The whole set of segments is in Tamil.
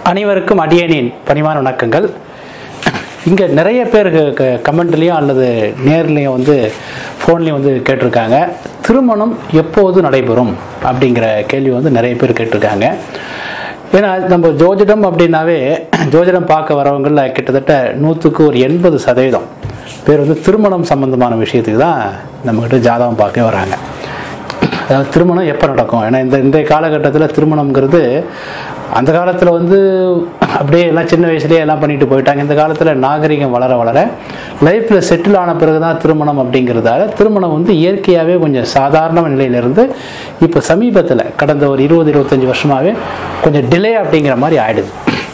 அனைவருக்கும் அடியேனின் பணிவான வணக்கங்கள் இங்கே நிறைய பேர் கமெண்ட்லேயும் அல்லது நேர்லேயும் வந்து ஃபோன்லேயும் வந்து கேட்டிருக்காங்க திருமணம் எப்போது நடைபெறும் அப்படிங்கிற கேள்வி வந்து நிறைய பேர் கேட்டிருக்காங்க ஏன்னா நம்ம ஜோதிடம் அப்படின்னாவே ஜோதிடம் பார்க்க வரவங்கள கிட்டத்தட்ட நூற்றுக்கு ஒரு எண்பது சதவீதம் பேர் வந்து திருமணம் சம்பந்தமான விஷயத்துக்கு தான் நம்மக்கிட்ட ஜாதகம் பார்க்க வராங்க அதாவது திருமணம் எப்போ நடக்கும் ஏன்னா இந்த இந்த காலகட்டத்தில் திருமணம்ங்கிறது அந்த காலத்தில் வந்து அப்படியே எல்லாம் சின்ன வயசுலேயே எல்லாம் பண்ணிட்டு போயிட்டாங்க இந்த காலத்தில் நாகரிகம் வளர வளர லைஃப்பில் செட்டில் ஆன பிறகு தான் திருமணம் அப்படிங்கிறதால திருமணம் வந்து இயற்கையாகவே கொஞ்சம் சாதாரண நிலையிலிருந்து இப்போ சமீபத்தில் கடந்த ஒரு இருபது இருபத்தஞ்சி வருஷமாகவே கொஞ்சம் டிலே அப்படிங்கிற மாதிரி ஆயிடுது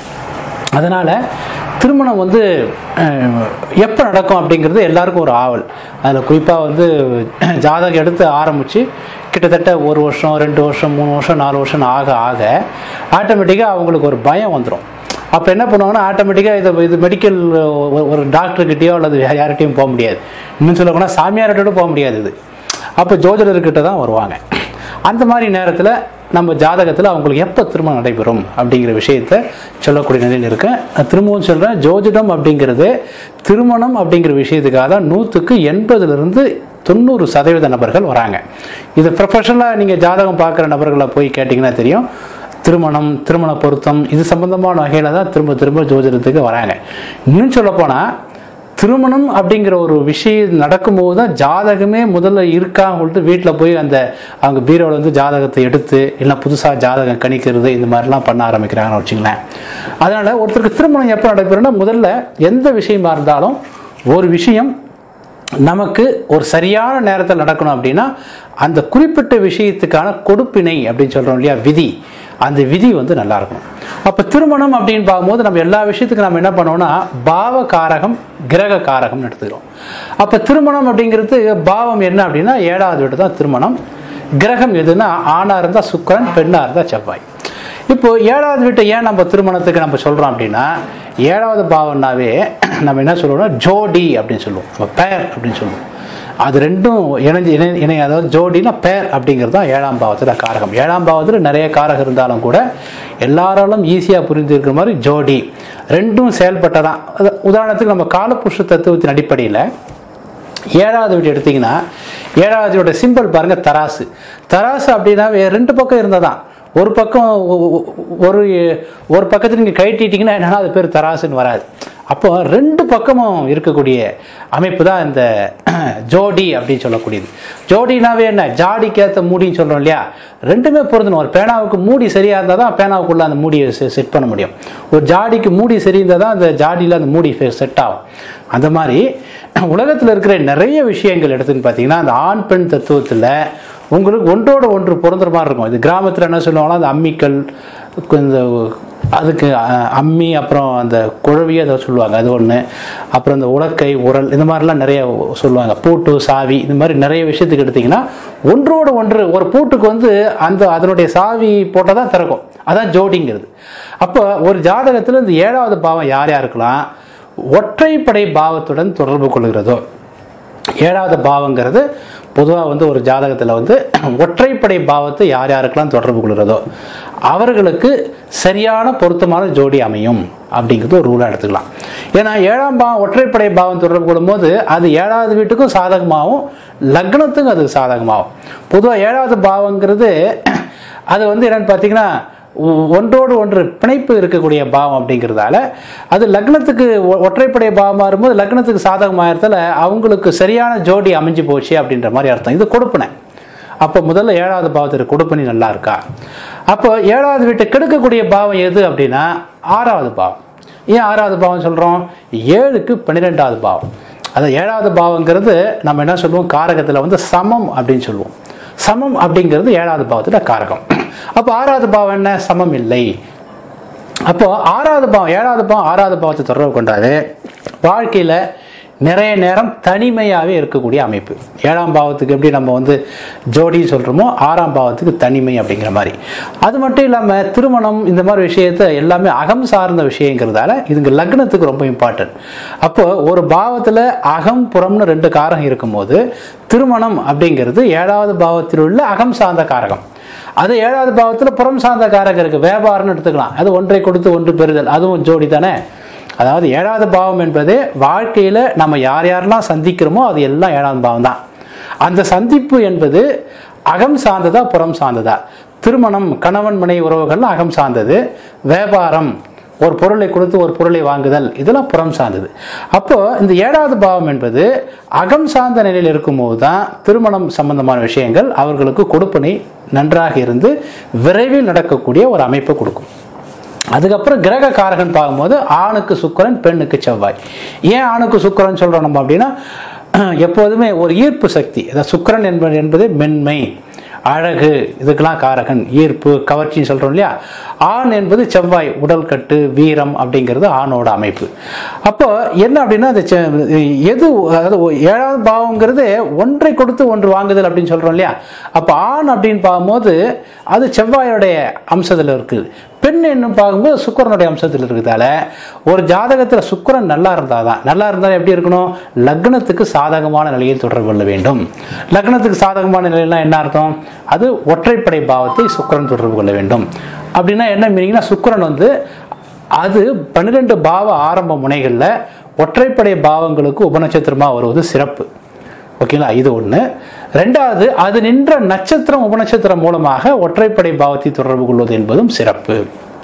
அதனால் திருமணம் வந்து எப்போ நடக்கும் அப்படிங்கிறது எல்லாருக்கும் ஒரு ஆவல் அதில் குறிப்பாக வந்து ஜாதகம் எடுத்து ஆரம்பித்து கிட்டத்தட்ட ஒரு வருஷம் ரெண்டு வருஷம் மூணு வருஷம் நாலு வருஷம் ஆக ஆக ஆட்டோமேட்டிக்காக அவங்களுக்கு ஒரு பயம் வந்துடும் அப்போ என்ன பண்ணுவாங்கன்னா ஆட்டோமேட்டிக்காக இது இது மெடிக்கல் ஒரு டாக்டர்கிட்டயோ அல்லது வேறு யார்கிட்டையும் போக முடியாது இன்னும் சொல்ல போனால் சாமியார்கிட்ட போக முடியாது இது அப்போ ஜோதிடர்கிட்ட தான் வருவாங்க அந்த மாதிரி நேரத்தில் நம்ம ஜாதகத்தில் அவங்களுக்கு எப்போ திருமணம் நடைபெறும் அப்படிங்கிற விஷயத்த சொல்லக்கூடிய நிலையில் இருக்கேன் திரும்பவும் சொல்கிறேன் ஜோதிடம் அப்படிங்கிறது திருமணம் அப்படிங்கிற விஷயத்துக்காக தான் நூற்றுக்கு எண்பதுலேருந்து தொண்ணூறு சதவீத நபர்கள் வராங்க இது ப்ரொஃபஷனலாக நீங்கள் ஜாதகம் பார்க்குற நபர்களை போய் கேட்டிங்கன்னா தெரியும் திருமணம் திருமண பொருத்தம் இது சம்பந்தமான வகையில் தான் திரும்ப திரும்ப ஜோதிடத்துக்கு வராங்க இன்னும் சொல்லப்போனால் திருமணம் அப்படிங்கிற ஒரு விஷயம் நடக்கும்போது தான் ஜாதகமே முதல்ல இருக்கான்னு சொல்லிட்டு வீட்டில் போய் அந்த அவங்க பீரோவில் வந்து ஜாதகத்தை எடுத்து இல்லை புதுசாக ஜாதகம் கணிக்கிறது இந்த மாதிரிலாம் பண்ண ஆரம்பிக்கிறாங்கன்னு வச்சுங்களேன் அதனால் ஒருத்தருக்கு திருமணம் எப்போ நடைபெறும்னா முதல்ல எந்த விஷயமா இருந்தாலும் ஒரு விஷயம் நமக்கு ஒரு சரியான நேரத்தில் நடக்கணும் அப்படின்னா அந்த குறிப்பிட்ட விஷயத்துக்கான கொடுப்பினை அப்படின்னு சொல்கிறோம் இல்லையா விதி அந்த விதி வந்து நல்லா இருக்கும் அப்போ திருமணம் அப்படின்னு பார்க்கும்போது நம்ம எல்லா விஷயத்துக்கும் நம்ம என்ன பண்ணோம்னா பாவ காரகம் கிரக காரகம்னு எடுத்துக்கிறோம் அப்போ திருமணம் அப்படிங்கிறது பாவம் என்ன அப்படின்னா ஏழாவது வீடு தான் திருமணம் கிரகம் எதுனா ஆணாக இருந்தால் சுக்கரன் பெண்ணாக இருந்தால் செவ்வாய் இப்போ ஏழாவது வீட்டை ஏன் நம்ம திருமணத்துக்கு நம்ம சொல்கிறோம் அப்படின்னா ஏழாவது பாவம்னாவே நம்ம என்ன சொல்லுவோம்னா ஜோடி அப்படின்னு சொல்லுவோம் நம்ம பேர் அப்படின்னு சொல்லுவோம் அது ரெண்டும் இணைஞ்சு இணை இணை அதாவது ஜோடினா பேர் அப்படிங்கிறது தான் ஏழாம் பாவத்தில் காரகம் ஏழாம் பாவத்தில் நிறைய காரகம் இருந்தாலும் கூட எல்லாராலும் ஈஸியாக புரிஞ்சிருக்கிற மாதிரி ஜோடி ரெண்டும் செயல்பட்டதான் உதாரணத்துக்கு நம்ம காலப்புருஷ தத்துவத்தின் அடிப்படையில் ஏழாவது வீடு எடுத்திங்கன்னா ஏழாவது வீட சிம்பிள் பாருங்கள் தராசு தராசு அப்படின்னா ரெண்டு பக்கம் இருந்தால் தான் ஒரு பக்கம் ஒரு ஒரு பக்கத்தில் நீங்கள் கழட்டிட்டிங்கன்னா என்னன்னா அது பேர் தராசுன்னு வராது அப்போ ரெண்டு பக்கமும் இருக்கக்கூடிய அமைப்பு தான் இந்த ஜோடி அப்படின்னு சொல்லக்கூடியது ஜோடினாவே என்ன ஜாடிக்கேற்ற மூடின்னு சொல்கிறோம் இல்லையா ரெண்டுமே பொருந்தணும் ஒரு பேனாவுக்கு மூடி சரியாக இருந்தால் தான் பேனாவுக்குள்ளே அந்த மூடியை செட் பண்ண முடியும் ஒரு ஜாடிக்கு மூடி சரி இருந்தால் தான் அந்த ஜாடியில் அந்த மூடி செட் ஆகும் அந்த மாதிரி உலகத்தில் இருக்கிற நிறைய விஷயங்கள் எடுத்துன்னு பார்த்தீங்கன்னா அந்த ஆண் பெண் தத்துவத்தில் உங்களுக்கு ஒன்றோட ஒன்று பொருந்துற மாதிரி இருக்கும் இது கிராமத்தில் என்ன சொல்லுவாங்கன்னா அந்த அம்மிக்கல் இந்த அதுக்கு அம்மி அப்புறம் அந்த குழவி அதை சொல்லுவாங்க அது ஒன்று அப்புறம் இந்த உலக்கை உரல் இந்த மாதிரிலாம் நிறைய சொல்லுவாங்க பூட்டு சாவி இந்த மாதிரி நிறைய விஷயத்துக்கு எடுத்திங்கன்னா ஒன்றோடு ஒன்று ஒரு பூட்டுக்கு வந்து அந்த அதனுடைய சாவி போட்டால் தான் திறக்கும் அதான் ஜோடிங்கிறது அப்போ ஒரு ஜாதகத்தில் இந்த ஏழாவது பாவம் யார் யாருக்கெல்லாம் ஒற்றைப்படை பாவத்துடன் தொடர்பு கொள்கிறதோ ஏழாவது பாவங்கிறது பொதுவாக வந்து ஒரு ஜாதகத்தில் வந்து ஒற்றைப்படை பாவத்தை யார் யாருக்கெல்லாம் தொடர்பு கொள்கிறதோ அவர்களுக்கு சரியான பொருத்தமான ஜோடி அமையும் அப்படிங்கிறது ஒரு ரூலாக எடுத்துக்கலாம் ஏன்னா ஏழாம் பாவம் ஒற்றைப்படை பாவம் தொடர்பு கொள்ளும்போது அது ஏழாவது வீட்டுக்கும் சாதகமாகவும் லக்னத்துக்கும் அது சாதகமாகும் பொதுவாக ஏழாவது பாவங்கிறது அது வந்து என்னென்னு பார்த்தீங்கன்னா ஒன்றோடு ஒன்று பிணைப்பு இருக்கக்கூடிய பாவம் அப்படிங்கிறதால அது லக்னத்துக்கு ஒற்றைப்படை பாவமாக இருக்கும்போது லக்னத்துக்கு சாதகமாகிறதுல அவங்களுக்கு சரியான ஜோடி அமைஞ்சு போச்சு அப்படின்ற மாதிரி அர்த்தம் இது கொடுப்பினை அப்போ முதல்ல ஏழாவது பாவத்துக்கு கொடுப்பினி நல்லா இருக்கா அப்போ ஏழாவது வீட்டை கெடுக்கக்கூடிய பாவம் எது அப்படின்னா ஆறாவது பாவம் ஏன் ஆறாவது பாவம் சொல்கிறோம் ஏழுக்கு பன்னிரெண்டாவது பாவம் அது ஏழாவது பாவங்கிறது நம்ம என்ன சொல்லுவோம் காரகத்தில் வந்து சமம் அப்படின்னு சொல்லுவோம் சமம் அப்படிங்கிறது ஏழாவது பாவத்தில் காரகம் அப்போ ஆறாவது பாவம் என்ன சமம் இல்லை அப்போ ஆறாவது பாவம் ஏழாவது பாவம் ஆறாவது பாவத்தை தொடர்பு கொண்டாது வாழ்க்கையில் நிறைய நேரம் தனிமையாகவே இருக்கக்கூடிய அமைப்பு ஏழாம் பாவத்துக்கு எப்படி நம்ம வந்து ஜோடி சொல்கிறோமோ ஆறாம் பாவத்துக்கு தனிமை அப்படிங்கிற மாதிரி அது மட்டும் இல்லாமல் திருமணம் இந்த மாதிரி விஷயத்த எல்லாமே அகம் சார்ந்த விஷயங்கிறதால இதுங்க லக்னத்துக்கு ரொம்ப இம்பார்ட்டன்ட் அப்போ ஒரு பாவத்தில் அகம் புறம்னு ரெண்டு காரகம் இருக்கும்போது திருமணம் அப்படிங்கிறது ஏழாவது பாவத்தில் உள்ள அகம் சார்ந்த காரகம் அது ஏழாவது பாவத்தில் புறம் சார்ந்த காரகம் இருக்கு வியாபாரம்னு எடுத்துக்கலாம் அது ஒன்றை கொடுத்து ஒன்று பெறுதல் அதுவும் ஜோடி தானே அதாவது ஏழாவது பாவம் என்பது வாழ்க்கையில் நம்ம யார் யாரெல்லாம் சந்திக்கிறோமோ அது எல்லாம் ஏழாவது பாவம் தான் அந்த சந்திப்பு என்பது அகம் சார்ந்ததா புறம் சார்ந்ததா திருமணம் கணவன் மனை உறவுகள்லாம் அகம் சார்ந்தது வியாபாரம் ஒரு பொருளை கொடுத்து ஒரு பொருளை வாங்குதல் இதெல்லாம் புறம் சார்ந்தது அப்போ இந்த ஏழாவது பாவம் என்பது அகம் சார்ந்த நிலையில் இருக்கும்போது தான் திருமணம் சம்பந்தமான விஷயங்கள் அவர்களுக்கு கொடுப்பனை நன்றாக இருந்து விரைவில் நடக்கக்கூடிய ஒரு அமைப்பை கொடுக்கும் அதுக்கப்புறம் கிரக காரகன் பார்க்கும்போது ஆணுக்கு சுக்கிரன் பெண்ணுக்கு செவ்வாய் ஏன் ஆணுக்கு சுக்கிரன் சொல்றோம் நம்ம அப்படின்னா எப்போதுமே ஒரு ஈர்ப்பு சக்தி அதாவது சுக்கிரன் என்பது என்பது மென்மை அழகு இதுக்கெல்லாம் காரகன் ஈர்ப்பு கவர்ச்சின்னு சொல்றோம் இல்லையா ஆண் என்பது செவ்வாய் உடல் கட்டு வீரம் அப்படிங்கிறது ஆணோட அமைப்பு அப்போ என்ன அப்படின்னா அந்த செ- எது அதாவது ஏழாவது பாவங்கிறது ஒன்றை கொடுத்து ஒன்று வாங்குதல் அப்படின்னு சொல்றோம் இல்லையா அப்போ ஆண் அப்படின்னு பார்க்கும்போது அது செவ்வாயோடைய அம்சத்தில் இருக்குது பெண் என்னும் பார்க்கும்போது சுக்கிரனுடைய அம்சத்தில் இருக்குதால ஒரு ஜாதகத்தில் சுக்கிரன் நல்லா இருந்தாதான் நல்லா இருந்தால் எப்படி இருக்கணும் லக்னத்துக்கு சாதகமான நிலையில் தொடர்பு கொள்ள வேண்டும் லக்னத்துக்கு சாதகமான நிலையெல்லாம் என்ன அர்த்தம் அது ஒற்றைப்படை பாவத்தை சுக்கிரன் தொடர்பு கொள்ள வேண்டும் அப்படின்னா என்ன மீனிங்னா சுக்கிரன் வந்து அது பன்னிரெண்டு பாவ ஆரம்ப முனைகளில் ஒற்றைப்படை பாவங்களுக்கு உபநட்சத்திரமா வருவது சிறப்பு ஓகேங்களா இது ஒன்று ரெண்டாவது அது நின்ற நட்சத்திரம் உபநட்சத்திரம் மூலமாக ஒற்றைப்படை பாவத்தை தொடர்பு கொள்வது என்பதும் சிறப்பு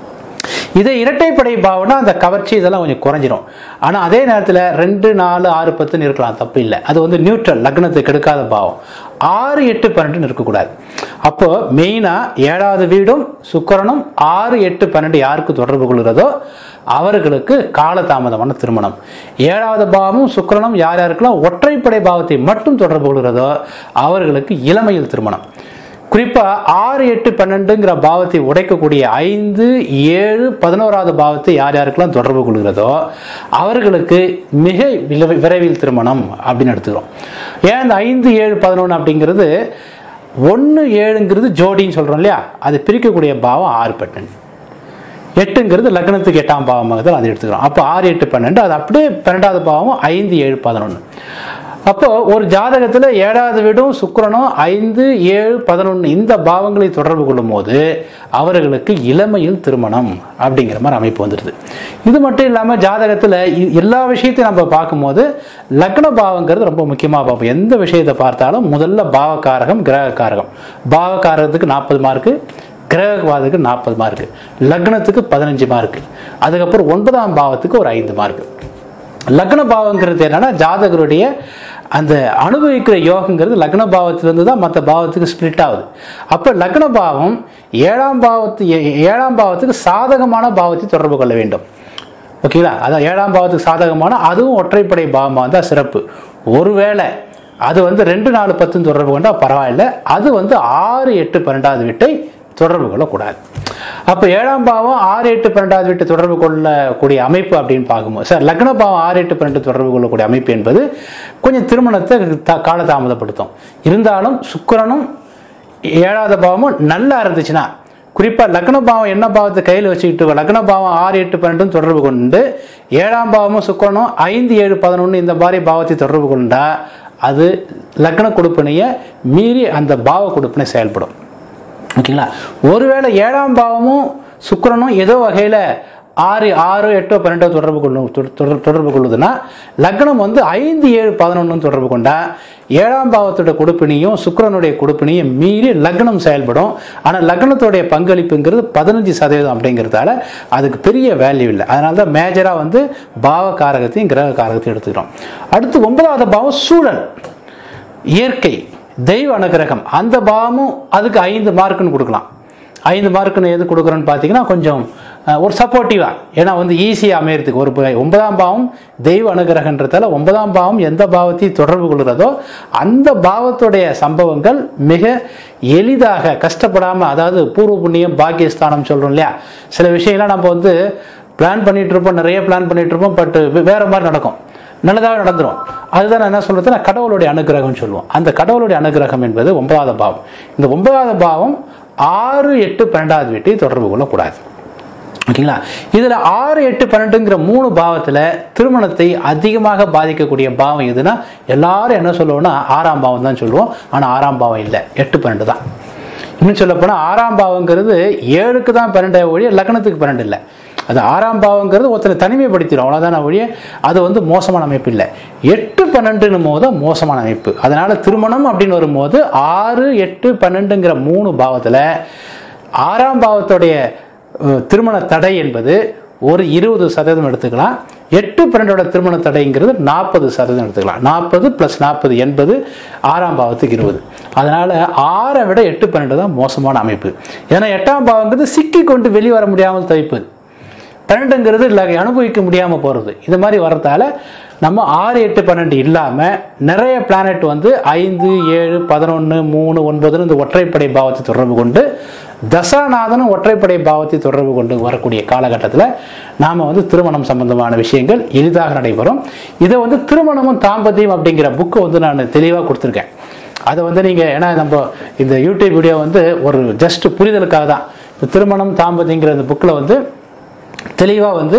இதே இரட்டைப்படை பாவம்னா அந்த கவர்ச்சி இதெல்லாம் கொஞ்சம் குறைஞ்சிரும் ஆனால் அதே நேரத்தில் ரெண்டு நாலு ஆறு பத்துன்னு இருக்கலாம் தப்பு இல்லை அது வந்து நியூட்ரல் லக்னத்துக்கு எடுக்காத பாவம் ஆறு எட்டு பன்னெண்டுன்னு இருக்கக்கூடாது அப்போ மெயினாக ஏழாவது வீடும் சுக்கிரனும் ஆறு எட்டு பன்னெண்டு யாருக்கு தொடர்பு கொள்கிறதோ அவர்களுக்கு காலதாமதமான திருமணம் ஏழாவது பாவமும் சுக்கிரனும் யார் யாருக்கெல்லாம் ஒற்றைப்படை பாவத்தை மட்டும் தொடர்பு கொள்கிறதோ அவர்களுக்கு இளமையில் திருமணம் குறிப்பா ஆறு எட்டு பன்னெண்டுங்கிற பாவத்தை உடைக்கக்கூடிய ஐந்து ஏழு பதினோராவது பாவத்தை யார் யாருக்கெல்லாம் தொடர்பு கொள்கிறதோ அவர்களுக்கு மிக விரைவி- விரைவில் திருமணம் அப்படின்னு எடுத்துக்கிறோம் ஏன் இந்த ஐந்து ஏழு பதினொன்று அப்படிங்கிறது ஒன்று ஏழுங்கிறது ஜோடின்னு சொல்றோம் இல்லையா அது பிரிக்கக்கூடிய பாவம் ஆறு பன்னெண்டு எட்டுங்கிறது லக்னத்துக்கு எட்டாம் பாவமாக அதை எடுத்துக்கிறோம் அப்போ ஆறு எட்டு பன்னெண்டு அது அப்படியே பன்னெண்டாவது பாவம் ஐந்து ஏழு பதினொன்று அப்போ ஒரு ஜாதகத்தில் ஏழாவது வீடும் சுக்கிரனும் ஐந்து ஏழு பதினொன்று இந்த பாவங்களை தொடர்பு கொள்ளும் போது அவர்களுக்கு இளமையில் திருமணம் அப்படிங்கிற மாதிரி அமைப்பு வந்துடுது இது மட்டும் இல்லாமல் ஜாதகத்தில் இ- எல்லா விஷயத்தையும் நம்ம பார்க்கும்போது லக்ன பாவங்கிறது ரொம்ப முக்கியமாக பார்ப்போம் எந்த விஷயத்தை பார்த்தாலும் முதல்ல பாவகாரகம் கிரகக்காரகம் பாவகாரகத்துக்கு நாற்பது மார்க்கு கிரகவாதத்துக்கு நாற்பது மார்க்கு லக்னத்துக்கு பதினஞ்சு மார்க்கு அதுக்கப்புறம் ஒன்பதாம் பாவத்துக்கு ஒரு ஐந்து மார்க்கு லக்ன பாவங்கிறது என்னன்னா ஜாதகருடைய அந்த அனுபவிக்கிற யோகங்கிறது லக்ன பாவத்திலிருந்து தான் மற்ற பாவத்துக்கு ஸ்பிளிட் ஆகுது அப்போ லக்ன பாவம் ஏழாம் பாவத்து ஏ- ஏழாம் பாவத்துக்கு சாதகமான பாவத்தை தொடர்பு கொள்ள வேண்டும் ஓகேங்களா அதான் ஏழாம் பாவத்துக்கு சாதகமான அதுவும் ஒற்றைப்படை பாவமாக இருந்தால் சிறப்பு ஒருவேளை அது வந்து ரெண்டு நாலு பத்துன்னு தொடர்பு கொண்டா பரவாயில்ல அது வந்து ஆறு எட்டு பன்னெண்டாவது வீட்டை தொடர்பு கொள்ளக்கூடாது அப்போ ஏழாம் பாவம் ஆறு எட்டு பன்னெண்டாவது வீட்டை தொடர்பு கொள்ளக்கூடிய அமைப்பு அப்படின்னு பார்க்கும்போது சார் லக்ன பாவம் ஆறு எட்டு பன்னெண்டு தொடர்பு கொள்ளக்கூடிய அமைப்பு என்பது கொஞ்சம் திருமணத்தை த- காலதாமதப்படுத்தும் இருந்தாலும் சுக்கிரனும் ஏழாவது பாவமும் நல்லா இருந்துச்சுன்னா குறிப்பா லக்ன பாவம் என்ன பாவத்தை கையில் வச்சுக்கிட்டு லக்ன பாவம் ஆறு எட்டு பன்னெண்டு தொடர்பு கொண்டு ஏழாம் பாவமும் சுக்கிரனும் ஐந்து ஏழு பதினொன்று இந்த மாதிரி பாவத்தை தொடர்பு கொண்டா அது லக்ன கொடுப்பினையை மீறி அந்த பாவ கொடுப்பினை செயல்படும் ஓகேங்களா ஒருவேளை ஏழாம் பாவமும் சுக்கிரனும் ஏதோ வகையில் ஆறு ஆறு எட்டோ பன்னெண்டோ தொடர்பு கொள்ளும் தொட- தொடர்- தொடர்பு கொள்ளுதுன்னா லக்னம் வந்து ஐந்து ஏழு பதினொன்று தொடர்பு கொண்டா ஏழாம் பாவத்தோட கொடுப்பினையும் சுக்கிரனுடைய கொடுப்பினையும் மீறி லக்னம் செயல்படும் ஆனால் லக்னத்தோடைய பங்களிப்புங்கிறது பதினஞ்சு சதவீதம் அப்படிங்கிறதால அதுக்கு பெரிய வேல்யூ இல்லை அதனால தான் மேஜராக வந்து பாவ காரகத்தையும் கிரக காரகத்தையும் எடுத்துக்கிறோம் அடுத்து ஒன்பதாவது பாவம் சூழல் இயற்கை தெய்வ அனுகிரகம் அந்த பாவமும் அதுக்கு ஐந்து மார்க்குன்னு கொடுக்கலாம் ஐந்து மார்க்குன்னு எது கொடுக்குறோன்னு பார்த்தீங்கன்னா கொஞ்சம் அஹ், ஒரு சப்போர்ட்டிவாக ஏன்னா வந்து ஈஸியாக அமையறதுக்கு ஒரு ப- ஒன்பதாம் பாவம் தெய்வ அனுகிரகன்றதால ஒன்பதாம் பாவம் எந்த பாவத்தை தொடர்பு கொள்கிறதோ அந்த பாவத்துடைய சம்பவங்கள் மிக எளிதாக கஷ்டப்படாமல் அதாவது பூர்வ புண்ணியம் பாக்கியஸ்தானம் சொல்கிறோம் இல்லையா சில விஷயம்லாம் நம்ம வந்து பிளான் பண்ணிட்டு இருப்போம் நிறைய பிளான் பண்ணிட்டு இருப்போம் பட் வேற மாதிரி நடக்கும் நல்லதாக நடந்துரும் அதுதான் நான் என்ன சொல்றது நான் கடவுளுடைய அனுகிரகம் சொல்லுவோம் அந்த கடவுளுடைய அனுகிரகம் என்பது ஒன்பதாவது பாவம் இந்த ஒன்பதாவது பாவம் ஆறு எட்டு பன்னெண்டாவது வீட்டை தொடர்பு கொள்ளக்கூடாது ஓகேங்களா இதுல ஆறு எட்டு பன்னெண்டுங்கிற மூணு பாவத்துல திருமணத்தை அதிகமாக பாதிக்கக்கூடிய பாவம் எதுனா எல்லாரும் என்ன சொல்லுவோம்னா ஆறாம் பாவம் தான் சொல்லுவோம் ஆனா ஆறாம் பாவம் இல்லை எட்டு பன்னெண்டு தான் இன்னும் சொல்ல போனால் ஆறாம் பாவங்கிறது ஏழுக்கு தான் பன்னெண்டு ஒழிய லக்னத்துக்கு பன்னெண்டு இல்லை அது ஆறாம் பாவங்கிறது ஒருத்தரை தனிமைப்படுத்திடும் அவ்வளோதான ஒழிய அது வந்து மோசமான அமைப்பு இல்லை எட்டு பன்னெண்டுன்னும் போது தான் மோசமான அமைப்பு அதனால திருமணம் அப்படின்னு வரும்போது ஆறு எட்டு பன்னெண்டுங்கிற மூணு பாவத்தில் ஆறாம் பாவத்துடைய அஹ், திருமண தடை என்பது ஒரு இருபது சதவீதம் எடுத்துக்கலாம் எட்டு பன்னெண்டோட திருமண தடைங்கிறது நாற்பது சதவீதம் எடுத்துக்கலாம் நாற்பது ப்ளஸ் நாற்பது எண்பது ஆறாம் பாவத்துக்கு இருபது அதனால் ஆறை விட எட்டு பன்னெண்டு தான் மோசமான அமைப்பு ஏன்னா எட்டாம் பாவங்கிறது சிக்கி கொண்டு வெளியே வர முடியாமல் தவிப்பது பன்னெண்டுங்கிறது இல்லை அனுபவிக்க முடியாமல் போகிறது இது மாதிரி வர்றதால நம்ம ஆறு எட்டு பன்னெண்டு இல்லாமல் நிறைய பிளானட் வந்து ஐந்து ஏழு பதினொன்று மூணு ஒன்பதுன்னு இந்த ஒற்றைப்படை பாவத்தை தொடர்பு கொண்டு தசாநாதனும் ஒற்றைப்படை பாவத்தை தொடர்பு கொண்டு வரக்கூடிய காலகட்டத்தில் நாம் வந்து திருமணம் சம்பந்தமான விஷயங்கள் எளிதாக நடைபெறும் இதை வந்து திருமணமும் தாம்பத்தியம் அப்படிங்கிற புக்கு வந்து நான் தெளிவாக கொடுத்துருக்கேன் அதை வந்து நீங்கள் ஏன்னா நம்ம இந்த யூடியூப் வீடியோ வந்து ஒரு ஜஸ்ட் புரிதலுக்காக தான் இந்த திருமணம் தாம்பத்தியங்கிற இந்த புக்கில் வந்து தெளிவாக வந்து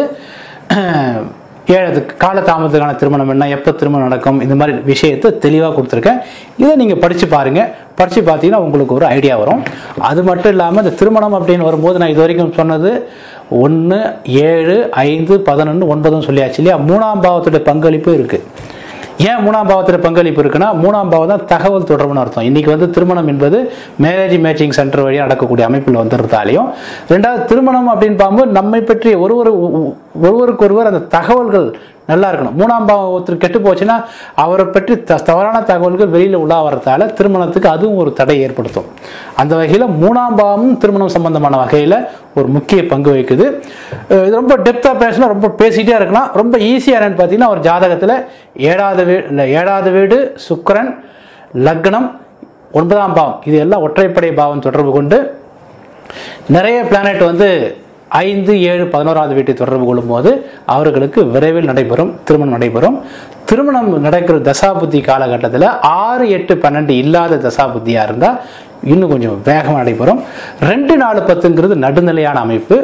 ஏழு கால தாமதத்துக்கான திருமணம் என்ன எப்போ திருமணம் நடக்கும் இந்த மாதிரி விஷயத்தை தெளிவாக கொடுத்துருக்கேன் இதை நீங்கள் படித்து பாருங்கள் படித்து பார்த்தீங்கன்னா உங்களுக்கு ஒரு ஐடியா வரும் அது மட்டும் இல்லாமல் இந்த திருமணம் அப்படின்னு வரும்போது நான் இது வரைக்கும் சொன்னது ஒன்று ஏழு ஐந்து பதினொன்று ஒன்பதுன்னு சொல்லியாச்சு இல்லையா மூணாம் பாவத்துடைய பங்களிப்பு இருக்குது ஏன் மூணாம் பாவத்தில் பங்களிப்பு இருக்குன்னா மூணாம் பாவம் தான் தகவல் தொடர்புன்னு அர்த்தம் இன்னைக்கு வந்து திருமணம் என்பது மேரேஜ் மேட்சிங் சென்டர் வழியாக நடக்கக்கூடிய அமைப்பில் வந்துருந்தாலையும் ரெண்டாவது திருமணம் அப்படின்னு பார்க்கும்போது நம்மை பற்றி ஒருவர் ஒருவருக்கொருவர் அந்த தகவல்கள் நல்லா இருக்கணும் மூணாம் பாவம் ஒருத்தர் கெட்டு போச்சுன்னா அவரை பற்றி த தவறான தகவல்கள் வெளியில் உலா வரதால திருமணத்துக்கு அதுவும் ஒரு தடை ஏற்படுத்தும் அந்த வகையில் மூணாம் பாவமும் திருமணம் சம்பந்தமான வகையில் ஒரு முக்கிய பங்கு வகிக்குது அஹ் இது ரொம்ப டெப்த்தாக பேசினா ரொம்ப பேசிகிட்டே இருக்கலாம் ரொம்ப ஈஸியாக என்னன்னு பார்த்தீங்கன்னா ஒரு ஜாதகத்தில் ஏழாவது வீடு இல்லை ஏழாவது வீடு சுக்கிரன் லக்னம் ஒன்பதாம் பாவம் இது எல்லாம் ஒற்றைப்படை பாவம் தொடர்பு கொண்டு நிறைய பிளானட் வந்து ஐந்து ஏழு பதினோராவது வீட்டை தொடர்பு கொள்ளும்போது அவர்களுக்கு விரைவில் நடைபெறும் திருமணம் நடைபெறும் திருமணம் நடக்கிற தசாபுத்தி காலகட்டத்தில் ஆறு எட்டு பன்னெண்டு இல்லாத தசாபுத்தியாக இருந்தால் இன்னும் கொஞ்சம் வேகமாக நடைபெறும் ரெண்டு நாலு பத்துங்கிறது நடுநிலையான அமைப்பு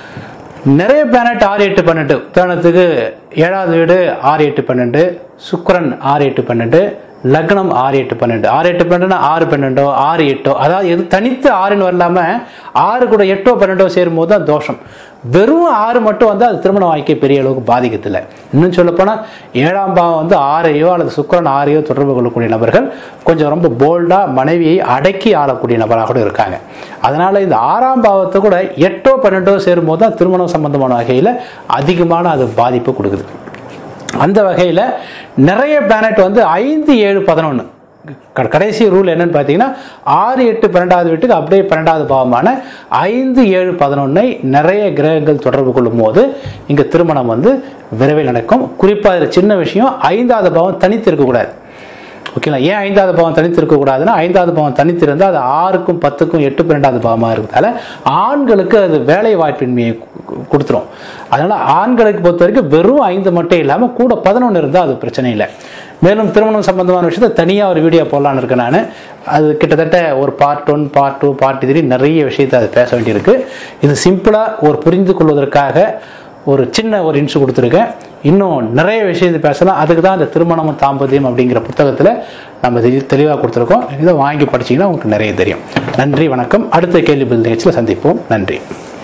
நிறைய பிளானட் ஆறு எட்டு பன்னெண்டு உதாரணத்துக்கு ஏழாவது வீடு ஆறு எட்டு பன்னெண்டு சுக்கிரன் ஆறு எட்டு பன்னெண்டு லக்னம் ஆறு எட்டு பன்னெண்டு ஆறு எட்டு பன்னெண்டுனா ஆறு பன்னெண்டோ ஆறு எட்டோ அதாவது எது தனித்து ஆறுன்னு வரலாம ஆறு கூட எட்டோ பன்னெண்டோ சேரும்போது தான் தோஷம் வெறும் ஆறு மட்டும் வந்து அது திருமண வாழ்க்கை பெரிய அளவுக்கு பாதிக்கத்தில்லை இன்னும் சொல்லப்போனால் ஏழாம் பாவம் வந்து ஆறையோ அல்லது சுக்கிரன் ஆறையோ தொடர்பு கொள்ளக்கூடிய நபர்கள் கொஞ்சம் ரொம்ப போல்டாக மனைவியை அடக்கி ஆளக்கூடிய நபராக கூட இருக்காங்க அதனால இந்த ஆறாம் பாவத்தை கூட எட்டோ பன்னெண்டோ சேரும்போது தான் திருமணம் சம்பந்தமான வகையில் அதிகமான அது பாதிப்பு கொடுக்குது அந்த வகையில் நிறைய பிளானட் வந்து ஐந்து ஏழு பதினொன்று கடைசி ரூல் என்னன்னு பார்த்தீங்கன்னா ஆறு எட்டு பன்னெண்டாவது வீட்டுக்கு அப்படியே பன்னெண்டாவது பாவமான ஐந்து ஏழு பதினொன்னை நிறைய கிரகங்கள் தொடர்பு கொள்ளும் போது இங்கே திருமணம் வந்து விரைவில் நடக்கும் குறிப்பாக இதில் சின்ன விஷயம் ஐந்தாவது பாவம் தனித்து இருக்கக்கூடாது ஓகேங்களா ஏன் ஐந்தாவது பாவம் தனித்து இருக்கக்கூடாதுன்னா ஐந்தாவது பாவம் தனித்து இருந்தால் அது ஆறுக்கும் பத்துக்கும் எட்டு பன்னெண்டாவது பாவமாக இருக்கிறதால ஆண்களுக்கு அது வேலை வாய்ப்பின்மையை கு- கொடுத்துரும் அதனால ஆண்களுக்கு பொறுத்த வரைக்கும் வெறும் ஐந்து மட்டும் இல்லாமல் கூட பதினொன்று இருந்தால் அது பிரச்சனை இல்லை மேலும் திருமணம் சம்பந்தமான விஷயத்தை தனியாக ஒரு வீடியோ போடலான்னு இருக்கேன் நான் அது கிட்டத்தட்ட ஒரு part one part two part three நிறைய விஷயத்தை அது பேச வேண்டியிருக்கு இது சிம்பிளாக ஒரு புரிந்து கொள்வதற்காக ஒரு சின்ன ஒரு இன்சு கொடுத்துருக்கேன் இன்னும் நிறைய விஷயத்தை பேசலாம் அதுக்கு தான் இந்த திருமணமும் தாம்பத்தியம் அப்படிங்கிற புத்தகத்தில் நம்ம தெளி- தெளிவாக கொடுத்துருக்கோம் இதை வாங்கி படிச்சீங்கன்னா உங்களுக்கு நிறைய தெரியும் நன்றி வணக்கம் அடுத்த கேள்வி பதில் நிகழ்ச்சியில் சந்திப்போம் நன்றி